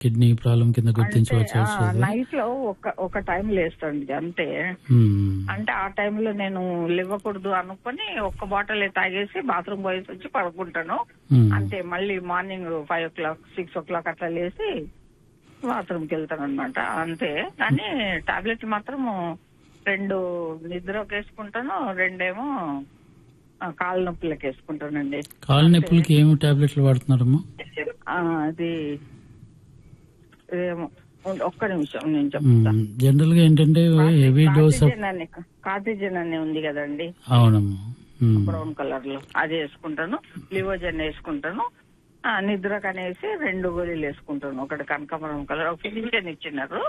Kidney problem కింద గుర్తించవచ్చు night లో ఒక ఒక టైం లేస్తాండి అంతే మ్మ్. అంటే ఆ టైంలో నేను లేవకూడదు అనుకొని ఒక్క బాటిల్ తాగేసి బాత్రూమ్ పోయేసి వచ్చి పడుకుంటాను మ్మ్. అంతే మళ్ళీ morning five o'clock six o'clock అట్లా లేసి బాత్రూమ్ కి వెళ్తాను అనమాట అంతే కానీ టాబ్లెట్ మాత్రం రెండు నిద్రకు వేసుకుంటాను రెండేమో ఆ, కాళ్ళ నొప్పులకు వేసుకుంటానండి కాళ్ళ నొప్పులకి ఏమి టాబ్లెట్లు వాడుతున్నారమ్మా ఆ, అది ఏమో ఉండు, ఒక్క నిమిషం నేను చెప్తా మ్మ్. జనరల్ గా ఏంటంటే హెవీ డోస్ ఆఫ్ కార్టిజన్ అని కార్టిజన్ అని ఉంది కదండి అవునమ్మా మ్మ్. బ్రౌన్ కలర్ లో అది వేసుకుంటాను లివోజన్ వేసుకుంటాను ఆ, నిద్రకు అనేసి రెండు గోళీలు వేసుకుంటాను ఒకటి కనకాంబరం కలర్ ఒక ఫిజిషియన్ ఇచ్చినారు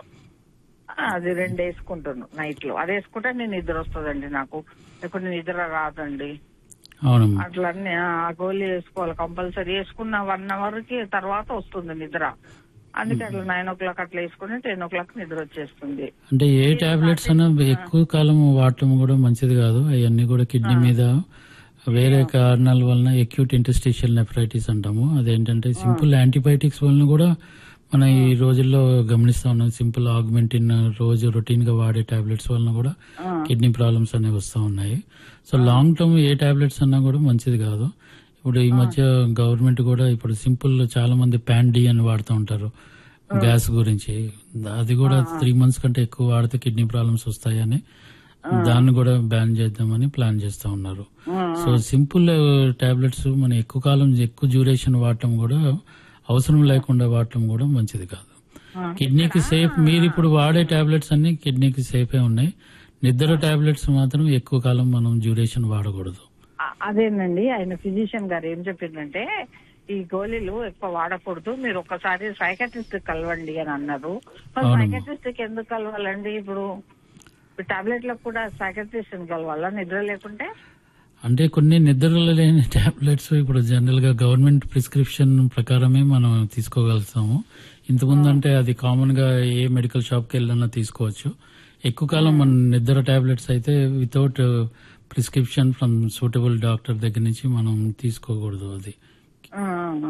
ఆ, అది రెండు వేసుకుంటాను నైట్ లో అది వేసుకుంటే నేను నిద్ర వస్తుందండి నాకు ఇప్పుడు నిద్ర రాదండి అవునమ్మా అట్లా అన్ని, ఆ ఆ గోళీ వేసుకోవాలి కంపల్సరీ వేసుకున్న వన్ అవర్ కి తర్వాత వస్తుంది నిద్ర అందుకే అట్లా నైన్ ఓ క్లాక్ అట్లా వేసుకుని టెన్ ఓ క్లాక్ నిద్ర వచ్చేస్తుంది అంటే ఏ టాబ్లెట్స్ అయినా ఎక్కువ కాలం వాడటం కూడా మంచిది కాదు అవన్నీ కూడా కిడ్నీ మీద వేరే కారణాల వలన ఎక్యూట్ ఇంటెస్టిషియల్ నెఫ్రైటిస్ అంటాము అదేంటంటే సింపుల్ యాంటీబయాటిక్స్ వలన కూడా మన ఈ రోజుల్లో గమనిస్తా ఉన్నాం సింపుల్ ఆగ్మెంటిన్ రోజు రొటీన్ గా వాడే టాబ్లెట్స్ వలన కూడా కిడ్నీ ప్రాబ్లమ్స్ అనేవి వస్తూ ఉన్నాయి సో లాంగ్ టర్మ్ ఏ టాబ్లెట్స్ అన్నా కూడా మంచిది కాదు ఇప్పుడు ఈ మధ్య గవర్నమెంట్ కూడా ఇప్పుడు సింపుల్ చాలా మంది ప్యాన్ డి అని వాడుతూ ఉంటారు గ్యాస్ గురించి అది కూడా త్రీ మంత్స్ కంటే ఎక్కువ వాడితే కిడ్నీ ప్రాబ్లమ్స్ వస్తాయని దాన్ని కూడా బ్యాన్ చేద్దామని ప్లాన్ చేస్తా ఉన్నారు సో సింపుల్ టాబ్లెట్స్ మన ఎక్కువ కాలం ఎక్కువ డ్యూరేషన్ వాడటం కూడా అవసరం లేకుండా వాడటం కూడా మంచిది కాదు కిడ్నీకి సేఫ్ మీరు ఇప్పుడు వాడే టాబ్లెట్స్ అన్ని కిడ్నీకి సేఫే ఉన్నాయి నిద్ర టాబ్లెట్స్ మాత్రం ఎక్కువ కాలం మనం డ్యూరేషన్ వాడకూడదు ఆ- అదేనండి ఆయన ఫిజిషియన్ గారు ఏం చెప్పిందంటే ఈ గోళీలు ఎక్కువ వాడకూడదు మీరు ఒక్కసారి సైకాట్రిస్ట్ కలవండి అని అన్నారు మరి అవునమ్మా. సైకాట్రిస్ట్ ఎందుకు కలవాలండి ఇప్పుడు టాబ్లెట్లకు కూడా సైకాట్రిస్ట్ కలవాలా నిద్ర లేకుంటే అంటే కొన్ని నిద్రలో లేని టాబ్లెట్స్ ఇప్పుడు జనరల్ గా గవర్నమెంట్ ప్రిస్క్రిప్షన్ ప్రకారమే మనం తీసుకోగలుగుతాము ఇంతకుముందు అంటే అది కామన్ గా ఏ మెడికల్ షాప్ కి వెళ్ళినా తీసుకోవచ్చు ఎక్కువ కాలం మన నిద్ర టాబ్లెట్స్ అయితే without prescription from suitable doctor దగ్గర నుంచి మనం తీసుకోకూడదు అది ఆ,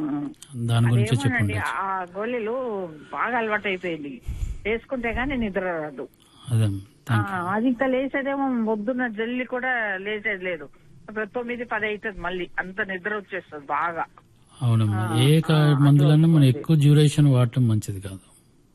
దాని గురించి అదేమోనండి చెప్పండి ఆ గోళీలు బాగా అలవాటు అయిపోయింది వేసుకుంటే గానీ నిద్ర రాదు అదే ఆ, అది ఇంకా లేచేదేమో పొద్దున్న జల్లి కూడా లేచేది లేదు ఇప్పుడు తొమ్మిది పది అవుతుంది మళ్ళీ అంత నిద్ర వచ్చేస్తుంది బాగా అవునమ్మా ఏ కా- మందులన్నా మనం ఎక్కువ డ్యూరేషన్ వాడటం మంచిది కాదు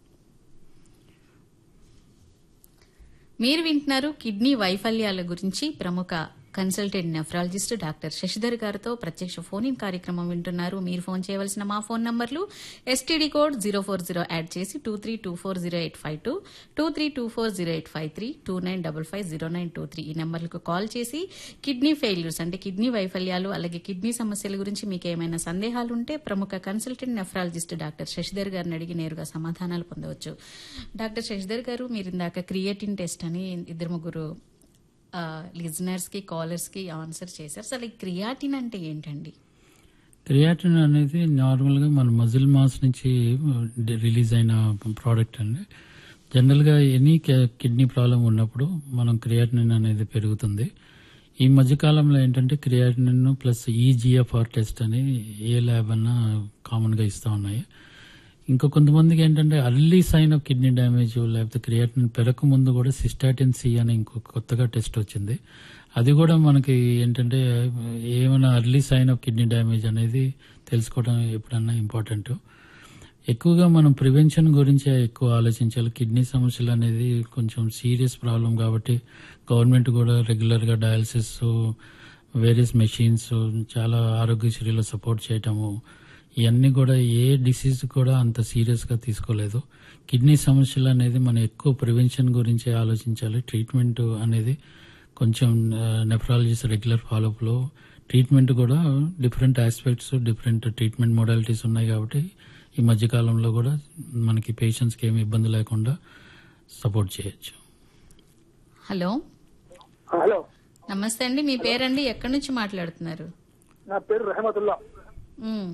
మీరు వింటున్నారు కిడ్నీ వైఫల్యాల గురించి ప్రముఖ కన్సల్టెంట్ నెఫ్రాలజిస్ట్ డాక్టర్ శశిధర్ గారితో ప్రత్యక్ష ఫోన్ ఇన్ కార్యక్రమం వింటున్నారు మీరు ఫోన్ చేయవలసిన మా ఫోన్ నంబర్లు STD code zero four zero add చేసి two three two four zero eight five two two three two four zero eight five three two nine double five zero nine two three ఈ నెంబర్లకు call చేసి kidney failures అంటే kidney వైఫల్యాలు అలాగే kidney సమస్యల గురించి మీకు ఏమైనా సందేహాలు ఉంటే ప్రముఖ కన్సల్టెంట్ నెఫ్రాలజిస్ట్ డాక్టర్ శశిధర్ గారిని అడిగి నేరుగా సమాధానాలు పొందవచ్చు డాక్టర్ శశిధర్ గారు మీరు ఇందాక క్రియేటిన్ టెస్ట్ అని ఇద్దరు ముగ్గురు లిజనర్స్ కి కాలర్స్ కి ఆన్సర్ చేశారు అసలు ఈ క్రియాటిన్ అంటే ఏంటండి క్రియాటిన్ అనేది నార్మల్ గా మన మజిల్ మాస్ నుంచి రిలీజ్ అయిన ప్రోడక్ట్ అండి జనరల్ గా ఎనీ కిడ్నీ ప్రాబ్లం ఉన్నప్పుడు మనం క్రియాటినిన్ అనేది పెరుగుతుంది ఈ మధ్య కాలంలో ఏంటంటే క్రియాటినిన్ ప్లస్ ఈజీఎఫ్ఆర్ టెస్ట్ అని ఏ ల్యాబ్ అన్నా కామన్ గా ఇస్తా ఉన్నాయి ఇంకా కొంతమందికి ఏంటంటే early sign of kidney damage లేకపోతే క్రియాటిన్ పెరక ముందు కూడా సిస్టాటిన్ సి అని ఇంకో కొత్తగా టెస్ట్ వచ్చింది అది కూడా మనకి ఏంటంటే ఏమైనా early sign of kidney damage అనేది తెలుసుకోవడం ఎప్పుడన్నా ఇంపార్టెంట్ ఎక్కువగా మనం ప్రివెన్షన్ గురించే ఎక్కువ ఆలోచించాలి కిడ్నీ సమస్యలు అనేది కొంచెం సీరియస్ ప్రాబ్లం కాబట్టి గవర్నమెంట్ కూడా రెగ్యులర్ గా డయాలసిస్ వేరియస్ మెషిన్స్ చాలా ఆరోగ్యశ్రీలో సపోర్ట్ చేయటము ఇవన్నీ కూడా ఏ డిసీజ్ కూడా అంత సీరియస్ గా తీసుకోలేదు కిడ్నీ సమస్యలు అనేది మనం ఎక్కువ ప్రివెన్షన్ గురించే ఆలోచించాలి ట్రీట్మెంట్ అనేది కొంచెం నెఫ్రాలజిస్ట్ రెగ్యులర్ ఫాలోఅప్ లో ట్రీట్మెంట్ కూడా different aspects different treatment modalities ఉన్నాయి కాబట్టి ఈ మధ్య కాలంలో కూడా మనకి పేషెంట్స్కి ఏమి ఇబ్బంది లేకుండా సపోర్ట్ చేయొచ్చు హలో హలో నమస్తే అండి మీ పేరండి ఎక్కడి నుంచి మాట్లాడుతున్నారు నా పేరు రెహమతుల్లా మ్మ్.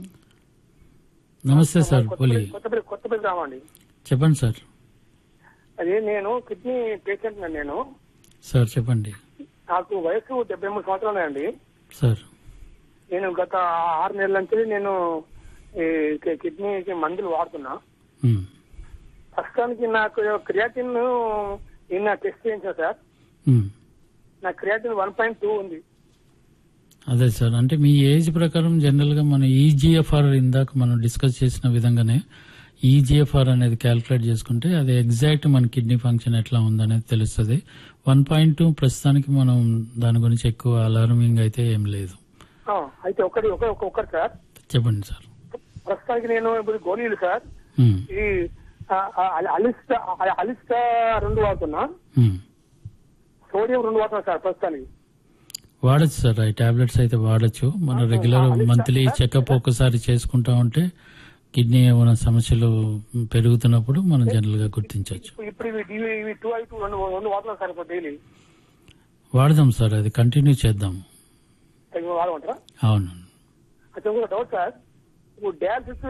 నమస్తే సార్ పోలి కొత్తపల్లి కొత్తపల్లి రామండి చెప్పండి సార్ అదే నేను కిడ్నీ పేషెంట్ నేను సార్ చెప్పండి నాకు వయసు డెబ్బై మూడు సంవత్సరాలు ఉన్నాయండి సార్ నేను గత ఆరు నెలల నుంచి నేను ఈ కి- కిడ్నీకి మందులు వాడుతున్నా ఉమ్. ప్రస్తుతానికి నాకు క్రియాటిన్ నిన్న టెస్ట్ చేయించాను సార్ ఉమ్. నా క్రియాటిన్ వన్ పాయింట్ టూ ఉంది అదే సార్ అంటే మీ ఏజ్ ప్రకారం జనరల్ గా మన ఈజీఎఫ్ఆర్ ఇందాక మనం డిస్కస్ చేసిన విధంగానే ఈజీఎఫ్ఆర్ అనేది క్యాలిక్యులేట్ చేసుకుంటే అది ఎగ్జాక్ట్ మన కిడ్నీ ఫంక్షన్ ఎట్లా ఉందనేది తెలుస్తుంది వన్ పాయింట్ టూ ప్రస్తుతానికి మనం దాని గురించి ఎక్కువ అలార్మింగ్ అయితే ఏం లేదు ఆ, అయితే ఒకటి ఒక ఒక- ఒకటి సార్ చెప్పండి సార్ ప్రస్తుతానికి నేను ఇప్పుడు గోళీలు సార్ ఉమ్. ఈ ఆ, ఆ, అలిస్టా ఆ, అలిస్టా రెండు వాడుతున్నా ఉమ్. సోడియం రెండు వాడుతున్నా సార్ ప్రస్తుతానికి వాడచ్చు సార్ ఈ టాబ్లెట్స్ అయితే వాడచ్చు మన రెగ్యులర్ మంత్లీ చెకప్ ఒక్కసారి చేసుకుంటా ఉంటే కిడ్నీ ఏమైనా సమస్యలు పెరుగుతున్నప్పుడు మనం జనరల్ గా గుర్తించవచ్చు ఇప్పుడు ఇప్పుడు ఇవి ఇవి ఇవి టూ ఐ టూ రెండు రెండు వాడుతున్నా సార్ ఇప్పుడు డైలీ వాడదాం సార్ అది కంటిన్యూ చేద్దాం వాడమంటారా అవును అయితే ఇంకొక డౌట్ సార్ ఇప్పుడు డ్యాన్సెస్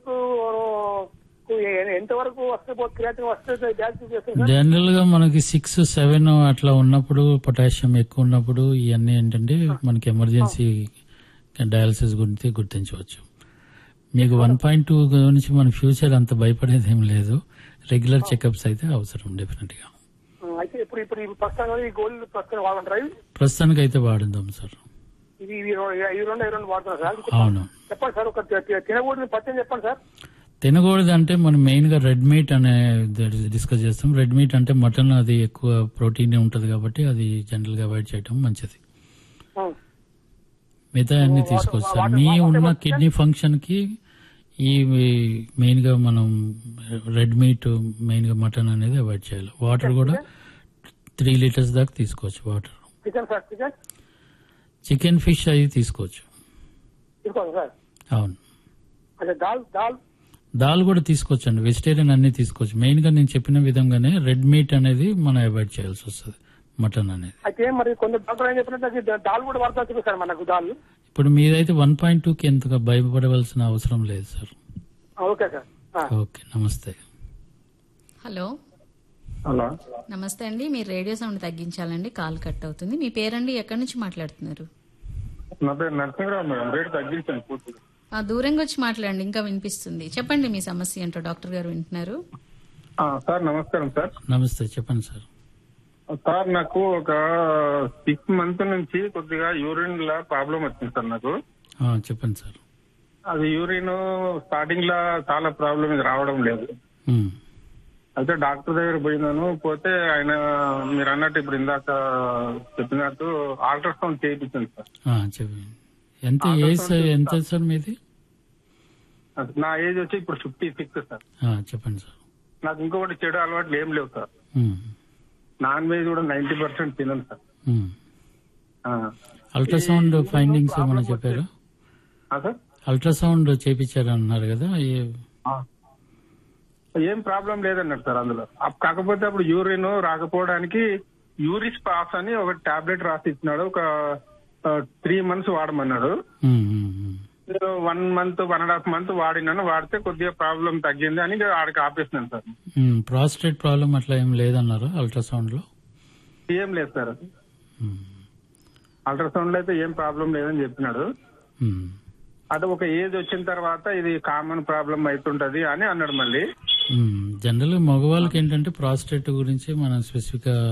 ఎంత వరకు వస్తే క్రియాటిన్ వస్తే డ్యాన్స్ చేస్తే సార్ జనరల్ గా మనకి సిక్స్ సెవెన్ అట్లా ఉన్నప్పుడు పొటాషియం ఎక్కువ ఉన్నప్పుడు ఇవన్నీ ఏంటంటే మనకి ఎమర్జెన్సీ డయాలసిస్ గురించి గుర్తించవచ్చు మీకు వన్ పాయింట్ టూ గురించి మన ఫ్యూచర్ అంత భయపడేది ఏం లేదు రెగ్యులర్ చెకప్స్ అయితే అవసరం డెఫినెట్ గా ఆ, అయితే ఇప్పుడు ఇప్పుడు ఈ ప్రస్తుతం ఈ గోల్డ్ ప్రస్తుతం వాడమంటారా ఇవి? ప్రస్తుతానికి అయితే వాడుదాం సార్ ఇవి ఇవి రో- ఇవి రెండు ఇవి రెండు వాడుతున్నా సార్ అవును చెప్పండి సార్ ఒక తి- తి- తినకూడదు పచ్చని చెప్పండి సార్ తినకూడదు అంటే మనం మెయిన్ గా రెడ్ మీట్ అనే డిస్కస్ చేస్తాం రెడ్ మీట్ అంటే మటన్ అది ఎక్కువ ప్రోటీన్ ఉంటుంది కాబట్టి అది జనరల్ గా అవాయిడ్ చేయడం మంచిది ఆ, మిగతా అన్ని తీసుకోవచ్చు సార్ మీ ఉన్న కిడ్నీ ఫంక్షన్ కి ఈ మెయిన్ గా మనం రెడ్ మీట్ మెయిన్ గా మటన్ అనేది అవాయిడ్ చేయాలి వాటర్ కూడా త్రీ లీటర్స్ దాకా తీసుకోవచ్చు water chicken sir chicken chicken fish అవి తీసుకోవచ్చు తీసుకోండి సార్ అవును అదే దాల్ దాల్ దాల్ కూడా తీసుకోవచ్చు అండి వెజిటేరియన్ అన్ని తీసుకోవచ్చు మెయిన్ గా నేను చెప్పిన విధంగానే రెడ్ మీట్ అనేది మనం అవాయిడ్ చేయాల్సి వస్తుంది మటన్ అనేది అయితే మరి కొందరు డాక్టర్ ఏం చెప్పినట్టు అది దా- దాల్ కూడా వాడతా చెప్పి సార్ మనకు దాల్ ఇప్పుడు మీదైతే వన్ పాయింట్ టూకి ఎంతగా భయపడవలసిన అవసరం లేదు సార్ ఆ, ఓకే సార్ ఆ. ఓకే నమస్తే హలో హలో నమస్తే అండి మీరు రేడియో సౌండ్ తగ్గించాలండి కాల్ కట్ అవుతుంది మీ పేరండి ఎక్కడి నుంచి మాట్లాడుతున్నారు నా పేరు నరసింహరావు మేడం రేటు తగ్గించండి పూర్తిగా ఆ, దూరంగా వచ్చి మాట్లాడండి ఇంకా వినిపిస్తుంది చెప్పండి మీ సమస్య ఏంటో డాక్టర్ గారు వింటున్నారు ఆ, సార్ నమస్కారం సార్ నమస్తే చెప్పండి సార్ సార్ నాకు ఒక సిక్స్ మంత్ నుంచి కొద్దిగా యూరిన్ లా ప్రాబ్లం వచ్చింది సార్ నాకు ఆ, చెప్పండి సార్ అది యూరిన్ స్టార్టింగ్ లా చాలా ప్రాబ్లం ఇది రావడం లేదు ఉమ్, అయితే డాక్టర్ దగ్గర పోయినాను పోతే ఆయన మీరు అన్నట్టు ఇప్పుడు ఇందాక చెప్పినట్టు అల్ట్రాసౌండ్ చేయించింది సార్ ఆ, చెప్పండి ఎంత ఏజ్ ఎంత సార్ మీది నా ఏజ్ వచ్చి ఇప్పుడు ఫిఫ్టీ సిక్స్ సార్ ఆ, చెప్పండి సార్ నాకు ఇంకొకటి చెడు అలవాట్లు ఏం లేవు సార్ ఉమ్, నాన్ వెజ్ కూడా నైన్టీ పర్సెంట్ తినను సార్ ఉమ్. ఆ. అల్ట్రాసౌండ్ ఫైండింగ్స్ ఏమైనా చెప్పారా ఆ, సార్ అల్ట్రాసౌండ్ చేపించారన్నారు కదా ఏ- ఆ. ఏం ప్రాబ్లం లేదన్నారు సార్ అందులో అప్- కాకపోతే అప్పుడు యూరిన్ రాకపోవడానికి యూరిస్ పాస్ అని ఒక టాబ్లెట్ రాసి ఇచ్చినాడు ఒక త్రీ మంత్స్ వాడమన్నాడు ఉమ్, ఉమ్, ఉమ్. One month one and half month వాడినాను వాడితే కొద్దిగా ప్రాబ్లం తగ్గింది అని ఇక ఆడికి ఆపేసినాను సార్ ఉమ్, ప్రాస్టేట్ ప్రాబ్లం అట్లా ఏం లేదన్నారు అల్ట్రాసౌండ్ లో ఏం లేదు సార్ ఉమ్, అల్ట్రాసౌండ్ లో అయితే ఏం ప్రాబ్లం లేదని చెప్పినాడు ఉమ్. అది ఒక ఏజ్ వచ్చిన తర్వాత ఇది కామన్ ప్రాబ్లం అవుతుంటది అని అన్నాడు మళ్ళీ జనరల్ మగవాళ్ళకి ఏంటంటే ప్రాస్టేట్ గురించి మనం స్పెసిఫిక్ గా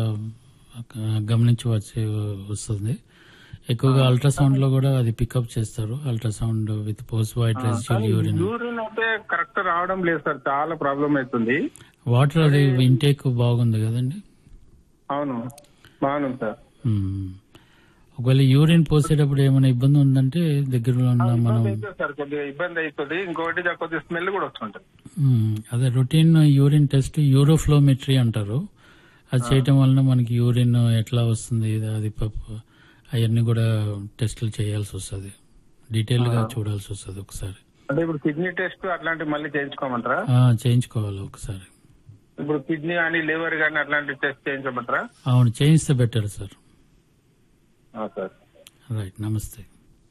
గమనించవచ్చి వస్తుంది ఎక్కువగా అల్ట్రాసౌండ్ లో కూడా అది పికప్ చేస్తారు ultrasound with post void residual urine urine అయితే కరెక్ట్ రావడం లేదు సార్ చాలా ప్రాబ్లం అవుతుంది వాటర్ అది ఇంటేక్ బాగుంది కదండి అవును బాగుంది సార్ మ్మ్. ఒకవేళ యూరిన్ పోసేటప్పుడు ఏమైనా ఇబ్బంది ఉందంటే దగ్గరలో ఉన్న మనం ఇబ్బంది అవుతుంది సార్ కొద్దిగా ఇబ్బంది అవుతుంది ఇంకొకటి జర కొద్దిగా స్మెల్ కూడా వస్తుంటది మ్మ్. అదే రొటీన్ యూరిన్ టెస్ట్ యూరోఫ్లోమెట్రీ అంటారు అది చేయటం వలన మనకి యూరిన్ ఎట్లా వస్తుంది అది ప- అవన్నీ కూడా టెస్టులు చేయాల్సి వస్తుంది డీటెయిల్ గా చూడాల్సి వస్తుంది ఒకసారి అంటే ఇప్పుడు కిడ్నీ టెస్ట్ అట్లాంటివి మళ్ళీ చేయించుకోమంటారా ఆ, చేయించుకోవాలి ఒకసారి ఇప్పుడు కిడ్నీ కానీ లివర్ కానీ అట్లాంటి టెస్ట్ చేయించమంటారా అవును చేయిస్తే బెటర్ సార్ ఆ, సార్ రైట్ నమస్తే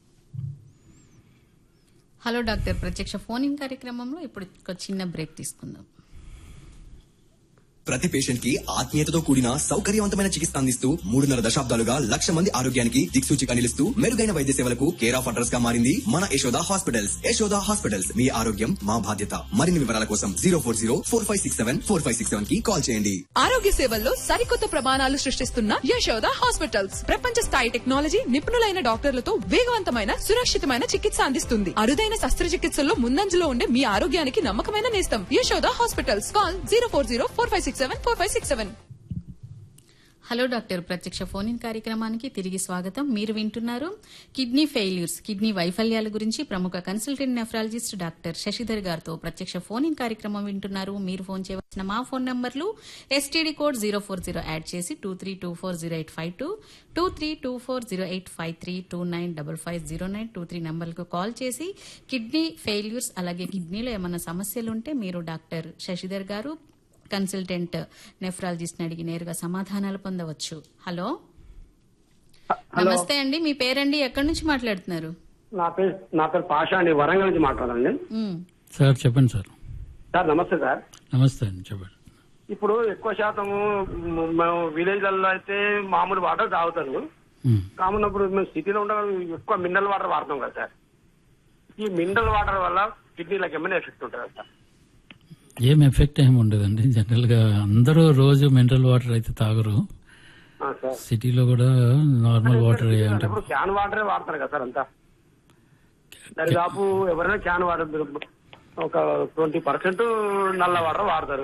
హలో డాక్టర్ ప్రత్యక్ష ఫోన్ ఇన్ కార్యక్రమంలో ఇప్పుడు ఒక చిన్న బ్రేక్ తీసుకుందాం ప్రతి పేషెంట్ కి ఆత్మీయతతో కూడిన సౌకర్యవంతమైన చికిత్స అందిస్తూ మూడున్నర దశాబ్దాలుగా లక్ష మంది ఆరోగ్యానికి దిక్సూచిగా నిలుస్తూ మెరుగైన వైద్య సేవలకు కేర్ ఆఫ్ అడ్రస్ గా మారింది మన యశోద హాస్పిటల్స్ యశోద హాస్పిటల్స్ మీ ఆరోగ్యం మా బాధ్యత మరిన్ని వివరాల కోసం zero four zero four five six seven four five six seven కి కాల్ చేయండి ఆరోగ్య సేవల్లో సరికొత్త ప్రమాణాలు సృష్టిస్తున్న యశోద హాస్పిటల్స్ ప్రపంచ స్థాయి టెక్నాలజీ నిపుణులైన డాక్టర్లతో వేగవంతమైన సురక్షితమైన చికిత్స అందిస్తుంది అరుదైన శస్త్రచికిత్సల్లో ముందంజలో ఉండే మీ ఆరోగ్యానికి నమ్మకమైన నేస్తం Yashoda hospitals call zero four zero four five six seven four five six seven hello doctor ప్రత్యక్ష ఫోన్ ఇన్ కార్యక్రమానికి తిరిగి స్వాగతం మీరు వింటున్నారు కిడ్నీ ఫెయిల్యూర్స్ కిడ్నీ వైఫల్యాల గురించి ప్రముఖ కన్సల్టెంట్ నెఫ్రాలజిస్ట్ డాక్టర్ శశిధర్ గారితో ప్రత్యక్ష ఫోన్ ఇన్ కార్యక్రమం వింటున్నారు మీరు ఫోన్ చేయవలసిన మా ఫోన్ నంబర్లు STD code zero four zero add చేసి two three two four zero eight five two two three two four zero eight five three two nine double five zero nine two three నంబర్లకు call చేసి kidney failures అలాగే కిడ్నీలో ఏమైనా సమస్యలు ఉంటే మీరు doctor Shashidhar గారు కన్సల్టెంట్ నెఫ్రాలజిస్ట్ అడిగి నేరుగా సమాధానాలు పొందవచ్చు హలో నమస్తే అండి మీ పేరండి ఎక్కడి నుంచి మాట్లాడుతున్నారు నా పేరు నా పేరు పాషా అండి వరంగల్ నుంచి మాట్లాడండి మ్, సార్ చెప్పండి సార్ సార్ నమస్తే సార్ నమస్తే అండి చెప్పండి ఇప్పుడు ఎక్కువ శాతము మ- మేము విలేజ్లలో అయితే మామూలు వాటర్ తాగుతారు ఉమ్. కామన్ ఇప్పుడు మేము సిటీలో ఉండ ఎక్కువ మినరల్ వాటర్ వాడతాం కదా సార్ ఈ మినరల్ వాటర్ వల్ల కిడ్నీలకు ఏమైనా ఎఫెక్ట్ ఉంటుంది సార్ ఏం ఎఫెక్ట్ ఏమి ఉండదండి జనరల్ గా అందరూ రోజు మినరల్ వాటర్ అయితే తాగరు ఆ, సార్ సిటీలో కూడా నార్మల్ వాటర్ అంటే ఇప్పుడు క్యాన్ వాటరే వాడతారు కదా సార్ అంతా దరిదాపు ఎవరైనా క్యాన్ వాటర్ ఒక ట్వంటీ పర్సెంట్ నల్ల వాటర్ వాడతారు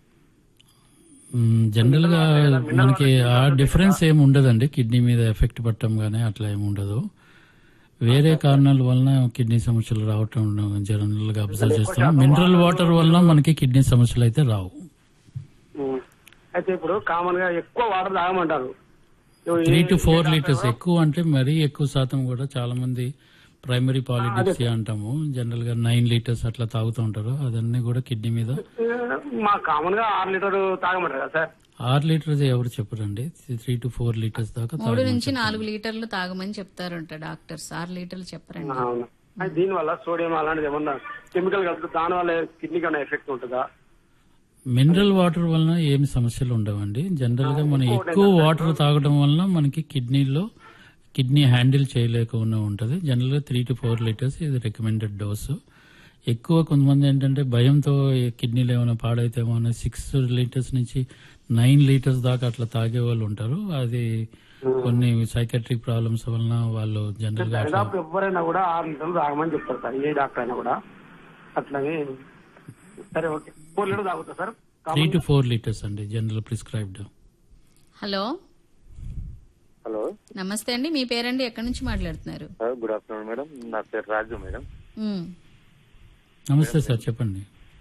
జనరల్ గా మనకి ఆ డిఫరెన్స్ ఏమి ఉండదండి కిడ్నీ మీద ఎఫెక్ట్ పట్టడం గానీ అట్లా ఏమి ఉండదు వేరే కారణాల వలన కిడ్నీ సమస్యలు రావటం జనరల్ గా అబ్జర్వ్ చేస్తాం మినరల్ వాటర్ వలన మనకి కిడ్నీ సమస్యలు అయితే రావు ఉం. అయితే ఇప్పుడు కామన్ గా ఎక్కువ వాటర్ తాగమంటారు త్రీ టు ఫోర్ లీటర్స్ ఎక్కువ అంటే మరీ ఎక్కువ శాతం కూడా చాలా మంది ప్రైమరీ పాలిటిక్స్ అంటాము జనరల్ గా నైన్ లీటర్స్ అట్లా తాగుతూ ఉంటారు అదన్నీ కూడా కిడ్నీ మీద మా కామన్ గా ఆరు లీటర్ తాగమంటారు కదా సార్ ఆరు లీటర్స్ ఎవరు చెప్పరండి త్రీ టు ఫోర్ లీటర్స్ దాకా మూడు తాగమని నుంచి నాలుగు లీటర్లు తాగమని చెప్తారంట డాక్టర్స్ ఆరు లీటర్లు చెప్పరండి అవును అయితే దీని వల్ల సోడియం అలాంటిది ఏమన్నా కెమికల్ కలిపి దాని వల్ల కిడ్నీ కన్నా ఎఫెక్ట్ ఉంటుందా మినరల్ వాటర్ వలన ఏమి సమస్యలు ఉండవండి జనరల్ గా మనం ఎక్కువ వాటర్ తాగడం వలన మనకి కిడ్నీలో కిడ్నీ హ్యాండిల్ చేయలేకుండా ఉంటది జనరల్ గా త్రీ టు ఫోర్ లీటర్స్ ఇది రికమెండెడ్ డోసు ఎక్కువ కొంతమంది ఏంటంటే భయంతో ఈ కిడ్నీలు ఏమైనా పాడైతేమో అని సిక్స్ లీటర్స్ నుంచి నైన్ లీటర్స్ దాకా అట్లా తాగే వాళ్ళు ఉంటారు అది కొన్ని సైకాట్రిక్ ప్రాబ్లమ్స్ వలన వాళ్ళు జనరల్ గా అట్లా దాదాపు ఎవరైనా కూడా ఆరు లీటర్లు తాగమని చెప్తారు సార్ ఏ డాక్టర్ అయినా కూడా అట్లాగే సరే ఓకే ఫోర్ లీటర్ తాగుతా sir three to four litres అండి జనరల్ ప్రిస్క్రైబ్డ్ హలో హలో నమస్తే అండి మీ పేరండి ఎక్కడి నుంచి మాట్లాడుతున్నారు గుడ్ ఆఫ్టర్నూన్ మేడం నా పేరు రాజు మేడం మ్, నమస్తే సార్ చెప్పండి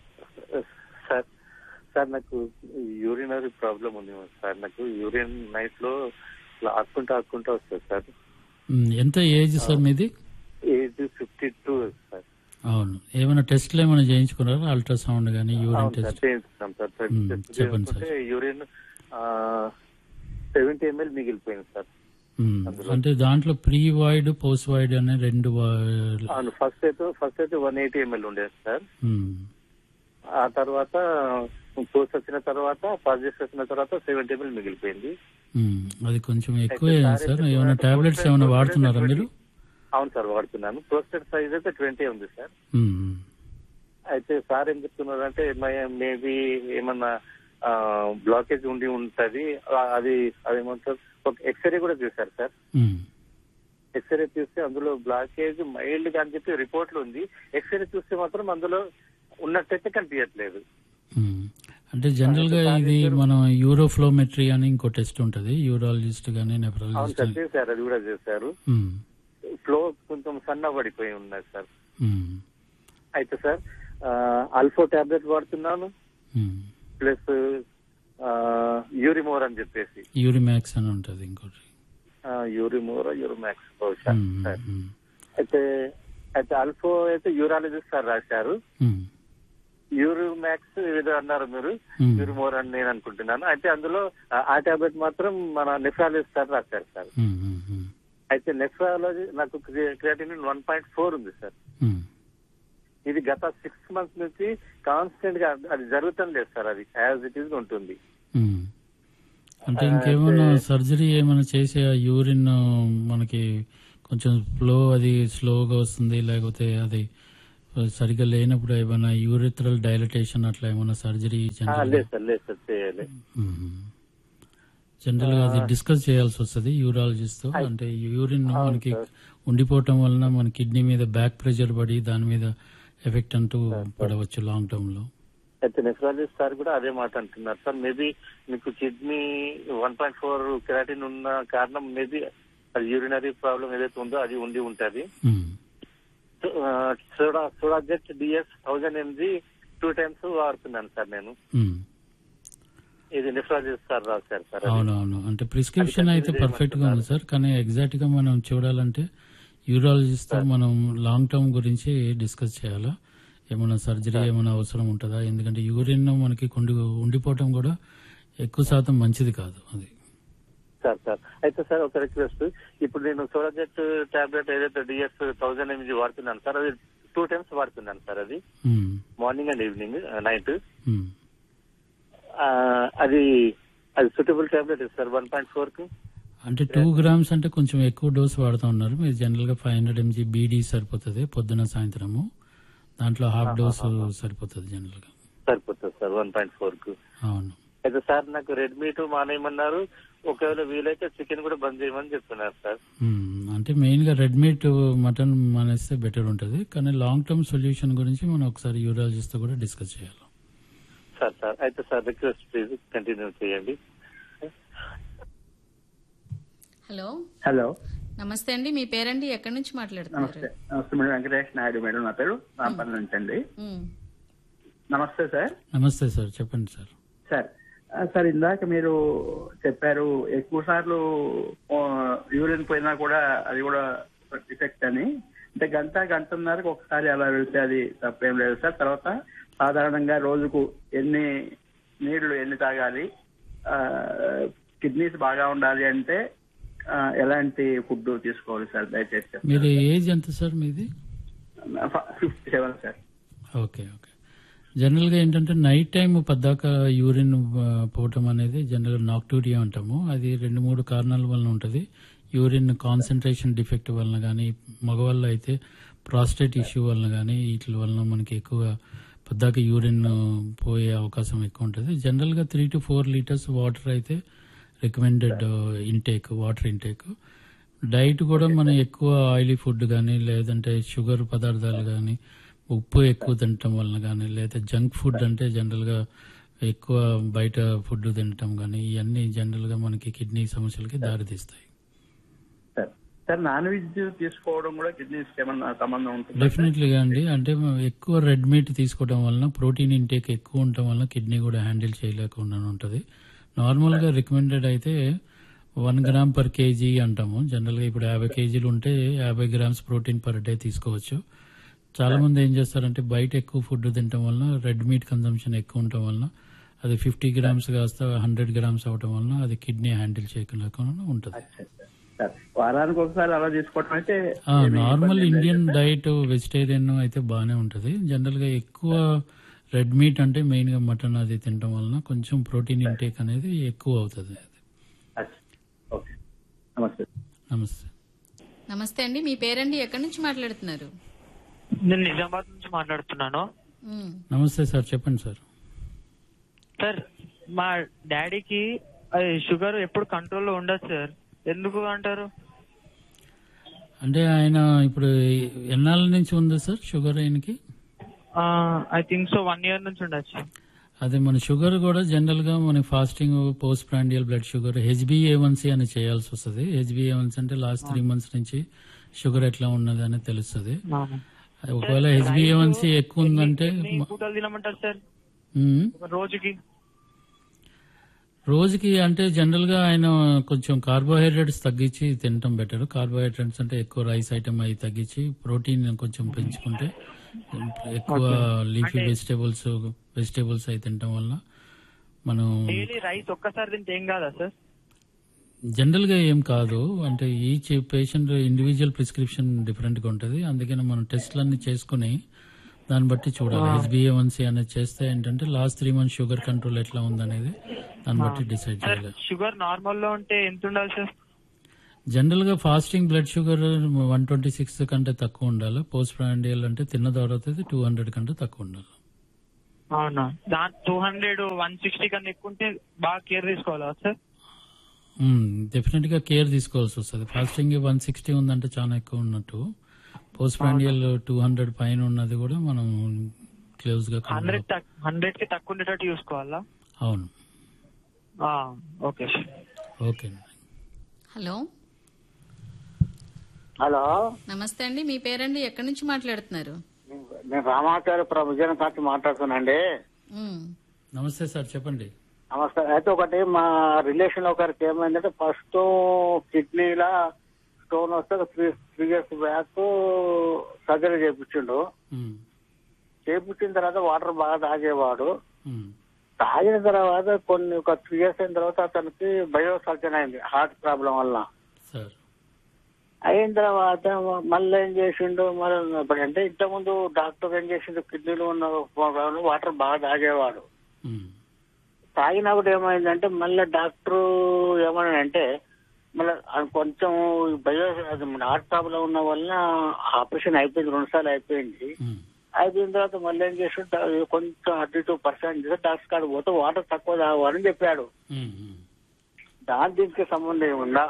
సార్ సార్ నాకు యూరినరీ ప్రాబ్లం ఉంది సార్ నాకు యూరిన్ నైట్ లో ఇట్లా ఆక్కుంటా ఆక్కుంటా వస్తుంది సార్ మ్, ఎంత ఏజ్ సార్ మీది ఏజ్ ఫిఫ్టీ టూ సార్ అవును ఏమైనా టెస్ట్లు ఏమైనా చేయించుకున్నారా అల్ట్రాసౌండ్ కానీ యూరిన్ అవును సార్ టెస్ట్ చేయించుకున్నాం సార్ మ్మ్, టెస్ట్ చెప్పండి సార్. చేసుకుంటే యూరిన్ సెవెంటీ ఎంఎల్ మిగిలిపోయింది సార్ మ్, అంటే దాంట్లో ప్రీ వైడ్ పోస్ట్ వైడ్ అనే రెండు వా- అవును ఫస్ట్ అయితే ఫస్ట్ అయితే వన్ ఎయిటీ ఎంఎల్ ఉండేది సార్ మ్, ఆ తర్వాత పోస్ట్ వచ్చిన తర్వాత పాజిటివ్ వచ్చిన తర్వాత సెవెంటీ ఎంఎల్ మిగిలిపోయింది మ్, అది కొంచెం ఎక్కువే సార్ ఏమైనా టాబ్లెట్స్ ఏమైనా వాడుతున్నారా మీరు అవును సార్ వాడుతున్నాను ప్రోస్టేట్ సైజ్ అయితే ట్వంటీ ఉంది సార్ మ్, అయితే సార్ ఏం చెప్తున్నారు అంటే మేబీ ఏమన్నా బ్లాకేజ్ ఉండి ఉంటది ఆ, అది అదేమంటారు ఒక ఎక్స్రే కూడా చూశారు సార్ మ్, ఎక్స్రే చూస్తే అందులో బ్లాకేజ్ మైల్డ్ గా అని చెప్పి రిపోర్ట్లు ఉంది ఎక్స్రే చూస్తే మాత్రం అందులో ఉన్నట్టయితే కనిపించట్లేదు మ్. అంటే జనరల్ గా ఇది మనం యూరోఫ్లోమెట్రీ అని ఇంకో టెస్ట్ ఉంటది యూరాలజిస్ట్ గానీ అవును నెఫ్రాలజిస్ట్ సార్ చేశారు అది కూడా చేశారు ఫ్లో కొంచెం సన్న పడిపోయి ఉన్నది సార్ అయితే సార్ అల్ఫో టాబ్లెట్ వాడుతున్నాను ప్లస్ యూరిమోర్ అని చెప్పేసి యూరిమాక్స్ అని ఉంటది ఇంకోటి ఆ, యూరిమోర్ యూరిమాక్స్ బహుశా మ్, సార్. మ్, అయితే అయితే అల్ఫో అయితే యూరాలజిస్ట్ సార్ రాశారు మ్, యూరిమాక్స్ ఏదో అన్నారు మీరు Hmm. యూరిమోర్ అని నేను అనుకుంటున్నాను అయితే అందులో ఆ- ఆ టాబ్లెట్ మాత్రం మన నెఫ్రాలజిస్ట్ సార్ రాశారు సార్ మ్, మ్, మ్, అయితే నెఫ్రాలజీ నాకు క్రియాటినిన్ వన్ పాయింట్ ఫోర్ ఉంది సార్ మ్. ఇది గత సిక్స్ మంత్స్ నుంచి కాన్స్టెంట్ గా అది జరుగుతుంది లేదు సార్ అది యాజ్ ఇట్ ఈస్ ఉంటుంది ఉమ్. అంటే ఇంకేమైనా సర్జరీ ఏమైనా చేసే యూరిన్ మనకి కొంచెం ఫ్లో అది స్లోగా వస్తుంది లేకపోతే అది సరిగ్గా లేనప్పుడు ఏమైనా యూరిథ్రల్ డైలటేషన్ అట్లా ఏమైనా సర్జరీ ఆ, లేదు సార్ లేదు సార్ చేయాలి జనరల్ గా అది డిస్కస్ చేయాల్సి వస్తుంది యూరాలజిస్ట్ తో అంటే యూరిన్ మనకి ఉండిపోవటం వలన మన కిడ్నీ మీద బ్యాక్ ప్రెషర్ పడి దాని మీద ఎఫెక్ట్ అంటూ పడవచ్చు లాంగ్ టర్మ్ లో అయితే నెఫ్రాలజిస్ట్ సార్ కూడా అదే మాట అంటున్నారు సార్ మేబీ మీకు kidney one point four creatinine ఉన్న కారణం మేబీ అది యూరినరీ ప్రాబ్లం ఏదైతే ఉందో అది ఉండి ఉంటది ఉమ్. సోడా సోడా జెట్ DS thousand MG two times వాడుతున్నాను సార్ నేను ఉమ్. ఇది నెఫ్రాలజిస్ట్ సార్ రాశారు సార్ అది. అవునవును అంటే ప్రిస్క్రిప్షన్ అది అయితే continue పర్ఫెక్ట్ గా ఉంది చేయమంటున్నారు. సార్ కానీ ఎగ్జాక్ట్ గా మనం చూడాలంటే యూరాలజిస్ట్ తో మనం లాంగ్ టర్మ్ గురించి డిస్కస్ చేయాలా ఏమైనా సర్జరీ ఏమైనా అవసరం ఉంటుందా ఎందుకంటే యూరిన్ మనకి కొండి ఉండిపోవటం కూడా ఎక్కువ శాతం మంచిది కాదు అది సార్ సార్ అయితే సార్ ఒక రిక్వెస్ట్ ఇప్పుడు నేను సోలాజెట్ టాబ్లెట్ ఏదైతే డిఎస్ థౌజండ్ ఎంజీ వాడుతున్నాను సార్ అది టూ టైమ్స్ వాడుతున్నాను సార్ అది ఉమ్, మార్నింగ్ అండ్ ఈవినింగ్ నైట్ ఉమ్. అది అది suitable tablet sir one point four కు అంటే టూ గ్రామ్స్ అంటే కొంచెం ఎక్కువ డోస్ వాడుతూ ఉన్నారు మీరు జనరల్ గా ఫైవ్ హండ్రెడ్ ఎంజీ బీడీ సరిపోతుంది పొద్దున సాయంత్రము దాంట్లో హాఫ్ డోస్ సరిపోతుంది జనరల్ గా సరిపోతుంది సార్ వన్ పాయింట్ ఫోర్ కు అవును అయితే సార్ నాకు రెడ్ మీట్ మానేయమన్నారు ఒకవేళ వీలైతే చికెన్ కూడా బంద్ చేయమని చెప్తున్నారు సార్ మ్మ్. అంటే మెయిన్ గా రెడ్ మీట్ మటన్ మానేస్తే బెటర్ ఉంటుంది కానీ లాంగ్ టర్మ్ సొల్యూషన్ గురించి మనం ఒకసారి యూరాలజిస్ట్ తో కూడా డిస్కస్ చేయాలి సార్ సార్ అయితే సార్ రిక్వెస్ట్ ప్లీజ్ కంటిన్యూ చేయండి హలో హలో నమస్తే అండి మీ పేరండి ఎక్కడి నుంచి మాట్లాడుతున్నారు నమస్తే నమస్తే మేడం వెంకటేష్ నాయుడు మేడం నా పేరు రాంపల్లి నుంచి అండి ఉమ్, నమస్తే సార్ నమస్తే సార్ చెప్పండి సార్ సార్ ఆ, సార్ ఇందాక మీరు చెప్పారు ఎక్కువ సార్లు యూరిన్ పోయినా కూడా అది కూడా డిఫెక్ట్ అని అంటే గంట గంటన్నరకు ఒకసారి అలా వెళ్తే అది తప్పేం లేదు సార్ తర్వాత సాధారణంగా రోజుకు ఎన్ని నీళ్లు ఎన్ని తాగాలి కిడ్నీస్ బాగా ఉండాలి అంటే ఆ, ఎలాంటి ఫుడ్ తీసుకోవాలి సార్ దయచేసి చెప్పండి. మీరు ఏజ్ ఎంత సార్ మీది fifty seven sir okay okay general గా ఏంటంటే నైట్ టైం పద్దాక యూరిన్ ఆ, పోవటం అనేది జనరల్ గా నాక్టూరియా అంటాము అది రెండు మూడు కారణాల వలన ఉంటుంది యూరిన్ కాన్సన్ట్రేషన్ డిఫెక్ట్ వలన కానీ మగవాళ్ళు అయితే ప్రాస్టేట్ ఇష్యూ వలన కానీ వీటి వలన మనకి ఎక్కువ పద్దాక యూరిన్ పోయే అవకాశం ఎక్కువ ఉంటుంది జనరల్ గా three to four litres water అయితే recommended intake water intake diet కూడా మనం ఎక్కువ ఆయిలీ ఫుడ్ కానీ లేదంటే షుగర్ పదార్థాలు కానీ ఉప్పు ఎక్కువ తినటం వలన కానీ లేదా జంక్ ఫుడ్ అంటే జనరల్ గా ఎక్కువ బయట ఫుడ్ తినటం కానీ ఇవన్నీ జనరల్ గా మనకి కిడ్నీ సమస్యలకి దారితీస్తాయి సార్ సార్ నాన్ వెజ్ తీసుకోవడం కూడా కిడ్నీస్ ఏమన్నా సంబంధం ఉంటుంది డెఫినెట్లీగా అండి అంటే ఎక్కువ రెడ్ మీట్ తీసుకోవడం వలన ప్రోటీన్ ఇంటేక్ ఎక్కువ ఉండటం వలన కిడ్నీ కూడా హ్యాండిల్ చేయలేకుండా ఉంటుంది నార్మల్ గా రికమెండెడ్ అయితే వన్ గ్రామ్ పర్ కేజీ అంటాము జనరల్ గా ఇప్పుడు యాభై కేజీలు ఉంటే యాభై గ్రామ్స్ ప్రోటీన్ పర్ డే తీసుకోవచ్చు చాలా మంది ఏం చేస్తారంటే బయట ఎక్కువ ఫుడ్ తినటం వలన రెడ్ మీట్ కన్సంప్షన్ ఎక్కువ ఉండటం వలన అది ఫిఫ్టీ గ్రామ్స్ కాస్త హండ్రెడ్ గ్రామ్స్ అవటం వలన అది కిడ్నీ హ్యాండిల్ చేయకుండా ఉంటుంది సార్ వారానికి ఒకసారి అలా తీసుకోవడం అయితే ఆ, ఏమీ నార్మల్ ఇబ్బంది ఏం లేదు ఇండియన్ సార్. డైట్ వెజిటేరియన్ అయితే బాగానే ఉంటది జనరల్ గా ఎక్కువ రెడ్ మీట్ అంటే మెయిన్ గా మటన్ అది తినడం వలన కొంచెం ప్రోటీన్ ఇంటేక్ అనేది ఎక్కువ అవుతుంది అచ్చా. ఓకే నమస్తే నమస్తే నమస్తే అండి మీ పేరండి ఎక్కడి నుంచి మాట్లాడుతున్నారు నేను నిజామాబాద్ నుంచి మాట్లాడుతున్నాను ఉమ్, నమస్తే సార్ చెప్పండి సార్ సార్ మా డాడీకి అది షుగర్ ఎప్పుడు కంట్రోల్లో ఉండదు సార్ ఎందుకు అంటారు అంటే ఆయన ఇప్పుడు ఎన్నాళ్ళ నుంచి ఉంది సార్ షుగర్ ఆయనకి I think so one year నుంచి ఉండొచ్చు అదే మన షుగర్ కూడా జనరల్ గా మన fasting post prandial blood sugar హెచ్బిఏవన్సీ అని చేయాల్సి వస్తుంది హెచ్బిఏవన్సీ అంటే లాస్ట్ త్రీ మంత్స్ నుంచి షుగర్ ఎట్లా ఉన్నది అని తెలుస్తుంది ఒకవేళ హెచ్బిఏవన్సీ ఎక్కువ ఉందంటే ఎన్ని పూటలు తినమంటారు సార్ ఉమ్, ఒక రోజుకి రోజుకి అంటే జనరల్ గా ఆయన కొంచెం కార్బోహైడ్రేట్స్ తగ్గించి తినటం బెటర్ కార్బోహైడ్రేట్స్ అంటే ఎక్కువ రైస్ ఐటమ్ అవి తగ్గించి ప్రోటీన్ కొంచెం పెంచుకుంటే ఎక్కువ లీఫీ వెజిటేబుల్స్ వెజిటేబుల్స్ అవి తినటం వల్ల మనం డైలీ రైస్ ఒక్కసారి తింటే ఏం కాదా సార్ జనరల్ గా ఏం కాదు అంటే each patient individual prescription different గా ఉంటుంది అందుకని మనం టెస్ట్లన్నీ చేసుకుని దాన్ని బట్టి చూడాలి హెచ్బిఏవన్సీ అనేది చేస్తే ఏంటంటే last three months sugar control ఎట్లా ఉందనేది దాన్ని బట్టి డిసైడ్ సార్ చేయాలి షుగర్ నార్మల్ లో ఉంటే ఎంత ఉండాలి సార్ జనరల్ గా fasting blood sugar one twenty six కంటే తక్కువ ఉండాలి పోస్ట్ ప్రాండియల్ అంటే తిన్న తర్వాత టూ హండ్రెడ్ కంటే తక్కువ ఉండాలి అవునా దాని టూ హండ్రెడ్ వన్ సిక్స్టీ కన్నా ఎక్కువ ఉంటే బాగా కేర్ తీసుకోవాలా సార్ డెఫినెట్ గా కేర్ తీసుకోవాల్సి వస్తుంది ఫాస్టింగ్ వన్ సిక్స్టీ ఉందంటే చాలా ఎక్కువ ఉన్నట్టు పోస్ట్ ప్రాండియల్ టూ హండ్రెడ్ పైన ఉన్నది కూడా మనం క్లోజ్ గా హండ్రెడ్ హండ్రెడ్ కి తక్కువ ఉండేటట్టు చూసుకోవాలా అవును ఆ, okay sir okay hello hello నమస్తే అండి మీ పేరండి ఎక్కడి నుంచి మాట్లాడుతున్నారు నేను రామాచార్య విజయనగరం నుంచి మాట్లాడుతున్నానండి ఉమ్, నమస్తే సార్ చెప్పండి నమస్కారం అయితే ఒకటి మా రిలేషన్ ఒకరికి ఏమైందంటే ఫస్ట్ కిడ్నీలా స్టోన్ వస్తే three three years back surgery చేయించిండు ఉమ్, చేయించిన తర్వాత వాటర్ బాగా తాగేవాడు ఉమ్, తాగిన తర్వాత కొన్ని ఒక త్రీ ఇయర్స్ అయిన తర్వాత అతనికి బయో సర్జన్ అయింది హార్ట్ ప్రాబ్లం వల్ల సార్ అయిన తర్వాత మళ్ళీ ఏం చేసిండు మరి ఇప్పుడు అంటే ఇంతకుముందు డాక్టర్ ఏం చేసిండు కిడ్నీలో ఉన్న వాటర్ బాగా తాగేవాడు ఉమ్, తాగినప్పుడు ఏమైందంటే మళ్ళీ డాక్టర్ ఏమన్నాడంటే మళ్ళీ కొంచెం బయో అది మన హార్ట్ ప్రాబ్లం ఉన్న వలన ఆపరేషన్ అయిపోయింది రెండు సార్లు అయిపోయింది ఉమ్, అయిపోయిన తర్వాత మళ్ళీ ఏం చేసి కొంచెం థర్టీ టూ పర్సెంట్ డాక్టర్ కాడ పోతే వాటర్ తక్కువ తాగని చెప్పాడు ఉమ్, ఉమ్. దాని దీనికి సంబంధం ఏముందా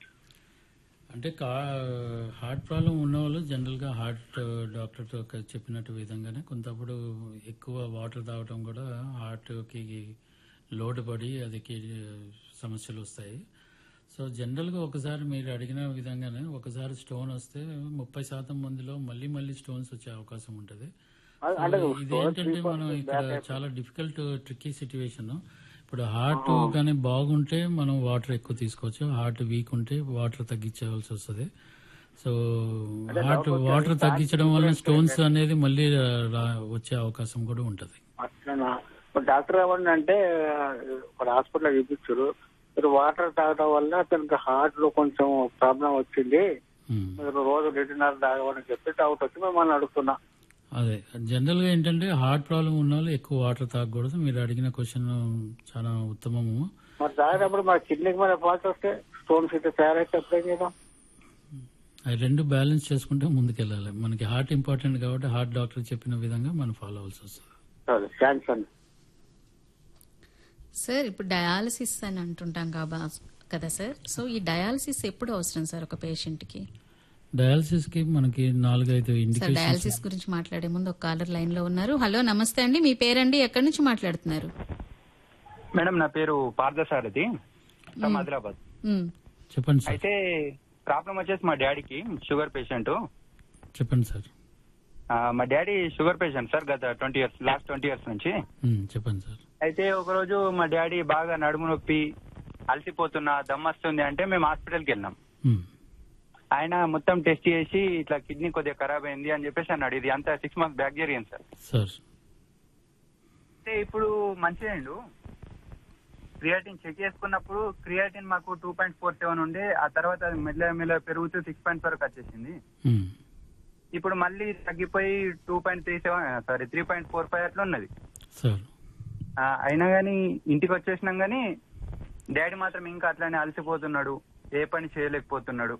అంటే కా హార్ట్ ప్రాబ్లం ఉన్న వాళ్ళు జనరల్గా హార్ట్ డాక్టర్తో చెప్పినట్టు విధంగానే కొంతప్పుడు ఎక్కువ వాటర్ తాగడం కూడా హార్ట్కి లోడ్ పడి అది కి- సమస్యలు వస్తాయి సో జనరల్గా ఒకసారి మీరు అడిగిన విధంగానే ఒకసారి స్టోన్ వస్తే ముప్పై శాతం మందిలో మళ్ళీ మళ్ళీ స్టోన్స్ వచ్చే అవకాశం ఉంటుంది అ- అంటే సో stones ఇదేంటంటే three మనం percent ఇక్కడ back అయిపోయింది. చాలా డిఫికల్ట్ ట్రిక్కీ సిచ్యువేషన్ ఇప్పుడు హార్ట్ కానీ బాగుంటే మనం వాటర్ ఎక్కువ తీసుకోవచ్చు హార్ట్ వీక్ ఉంటే వాటర్ తగ్గించవలసి వస్తుంది సో హార్ట్ వాటర్ తగ్గించడం వల్ల స్టోన్స్ అనేది మళ్ళీ రా- వచ్చే అవకాశం కూడా ఉంటుంది అట్లనా ఇప్పుడు డాక్టర్ ఏమన్నా అంటే ఇక్కడ హాస్పిటల్ చూపించారు మీరు వాటర్ తాగడం వల్ల అతనికి హార్ట్ లో కొంచెం ప్రాబ్లం వచ్చింది మీరు రోజు లీటర్నర తాగమని చెప్పి డౌట్ వచ్చి మిమ్మల్ని అడుగుతున్నా అదే జనరల్ గా ఏంటంటే హార్ట్ ప్రాబ్లం ఉన్న వాళ్ళు ఎక్కువ వాటర్ తాగకూడదు మీరు అడిగిన క్వశ్చన్ చాలా ఉత్తమము మరి తాగేటప్పుడు మన కిడ్నీకి మీద ఫాల్ట్ వస్తే స్టోన్స్ ఇట్లా తయారైతే అప్పుడు ఏం చేద్దాం అవి రెండు బ్యాలెన్స్ చేసుకుంటే ముందుకెళ్ళాలి మనకి హార్ట్ ఇంపార్టెంట్ కాబట్టి హార్ట్ డాక్టర్ చెప్పిన విధంగా మనం ఫాలో అవ్వాల్సి వస్తుంది సరే థ్యాంక్స్ అండి సార్ ఇప్పుడు డయాలసిస్ అని అంటుంటాం కాబా కదా సార్ సో ఈ డయాలసిస్ ఎప్పుడు అవసరం సార్ ఒక పేషెంట్ కి డయాలసిస్ కి మనకి నాలుగైదు సార్ ఇండికేషన్స్ డయాలసిస్ గురించి మాట్లాడే ముందు ఒక కాలర్ లైన్ లో ఉన్నారు హలో నమస్తే అండి మీ పేరండి ఎక్కడి నుంచి మాట్లాడుతున్నారు మేడం నా పేరు పార్థసారథి ఫ్రమ్ ఆదిలాబాద్ ఉమ్, చెప్పండి సార్ అయితే ప్రాబ్లం వచ్చేసి మా డాడీకి షుగర్ పేషెంట్ చెప్పండి సార్ మా డాడీ షుగర్ పేషెంట్ సార్ గత twenty years last twenty years నుంచి ఉమ్, చెప్పండి సార్ అయితే ఒకరోజు మా డాడీ బాగా నడుము నొప్పి అలసిపోతున్నా దమ్మొస్తుంది అంటే మేము హాస్పిటల్కి వెళ్ళినాం ఉమ్, ఆయన మొత్తం టెస్ట్ చేసి ఇట్లా కిడ్నీ కొద్దిగా ఖరాబ్ అయింది అని చెప్పేసి అన్నాడు ఇది అంతా సిక్స్ మంత్స్ బ్యాక్ జరిగింది సార్ సార్ అయితే ఇప్పుడు మంచిదండు క్రియాటిన్ చెక్ చేసుకున్నప్పుడు క్రియాటిన్ మాకు టూ పాయింట్ ఫోర్ సెవెన్ ఉండే ఆ తర్వాత అది మెల్ల మెల్ల పెరుగుతూ సిక్స్ పాయింట్ వరకు వచ్చేసింది ఉమ్, ఇప్పుడు మళ్ళీ తగ్గిపోయి two point three seven sorry three point four five అట్లా ఉన్నది సార్ ఆ, అయినా గానీ ఇంటికి వచ్చేసినాం గానీ డాడీ మాత్రం ఇంకా అట్లానే అలసిపోతున్నాడు ఏ పని చేయలేకపోతున్నాడు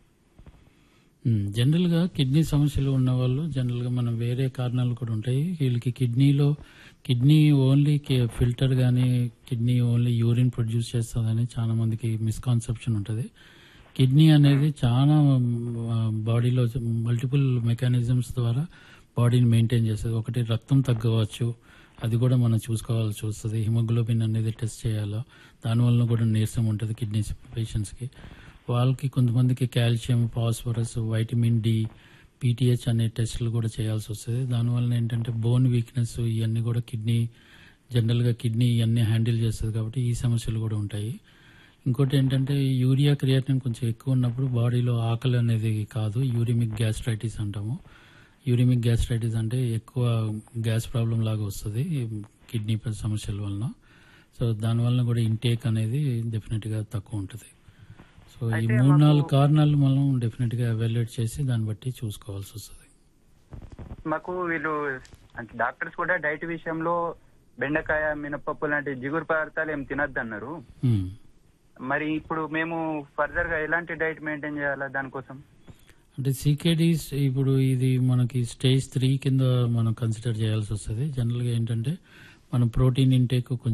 ఉమ్, జనరల్ గా కిడ్నీ సమస్యలు ఉన్న వాళ్ళు జనరల్ గా మనం వేరే కారణాలు కూడా ఉంటాయి వీళ్ళకి కిడ్నీలో కిడ్నీ ఓన్లీ ఫిల్టర్ గానీ కిడ్నీ ఓన్లీ యూరిన్ ప్రొడ్యూస్ చేస్తుందని చాలా మందికి మిస్కాన్సెప్షన్ ఉంటుంది కిడ్నీ అనేది చాలా బాడీలో మల్టిపుల్ మెకానిజమ్స్ ద్వారా బాడీని మెయింటైన్ చేస్తుంది ఒకటి రక్తం తగ్గవచ్చు అది కూడా మనం చూసుకోవాల్సి వస్తుంది హిమోగ్లోబిన్ అనేది టెస్ట్ చేయాలో దానివల్ల కూడా నీరసం ఉంటుంది కిడ్నీ పేషెంట్స్కి వాళ్ళకి కొంతమందికి calcium phosphorus vitamin D PTH అనే టెస్టులు కూడా చేయాల్సి వస్తుంది దానివల్ల ఏంటంటే బోన్ వీక్నెస్ ఇవన్నీ కూడా కిడ్నీ జనరల్గా కిడ్నీ ఇవన్నీ హ్యాండిల్ చేస్తుంది కాబట్టి ఈ సమస్యలు కూడా ఉంటాయి ఇంకోటి ఏంటంటే యూరియా క్రియాటిన్ కొంచెం ఎక్కువ ఉన్నప్పుడు బాడీలో ఆకలి అనేది కాదు యూరిమిక్ గ్యాస్ట్రైటిస్ అంటాము యూరిమిక్ గ్యాస్ట్రైటిస్ అంటే ఎక్కువ గ్యాస్ ప్రాబ్లం లాగా వస్తుంది కిడ్నీ సమస్యల వలన సో దానివల్ల కూడా ఇంటేక్ అనేది డెఫినెట్గా తక్కువ ఉంటుంది సో ఈ అయితే మూడు మాకు- నాలుగు కారణాలు మనం డెఫినెట్గా ఎవాల్యుయేట్ చేసి దాన్ని బట్టి చూసుకోవాల్సి వస్తుంది మాకు వీళ్ళు అంటే డాక్టర్స్ కూడా డైట్ విషయంలో బెండకాయ మినపప్పు లాంటి జిగురు పదార్థాలు ఏం తినద్దు అన్నారు ఉమ్. మరి ఇప్పుడు మేము ఫర్దర్ గా ఎలాంటి డైట్ మెయింటైన్ చేయాలా దానికోసం అంటే సీకేడీస్ ఇప్పుడు ఇది మనకి స్టేజ్ త్రీ కింద మనం కన్సిడర్ చేయాల్సి వస్తుంది జనరల్గా ఏంటంటే మనం ప్రోటీన్ ఇంటేక్ కొంచెం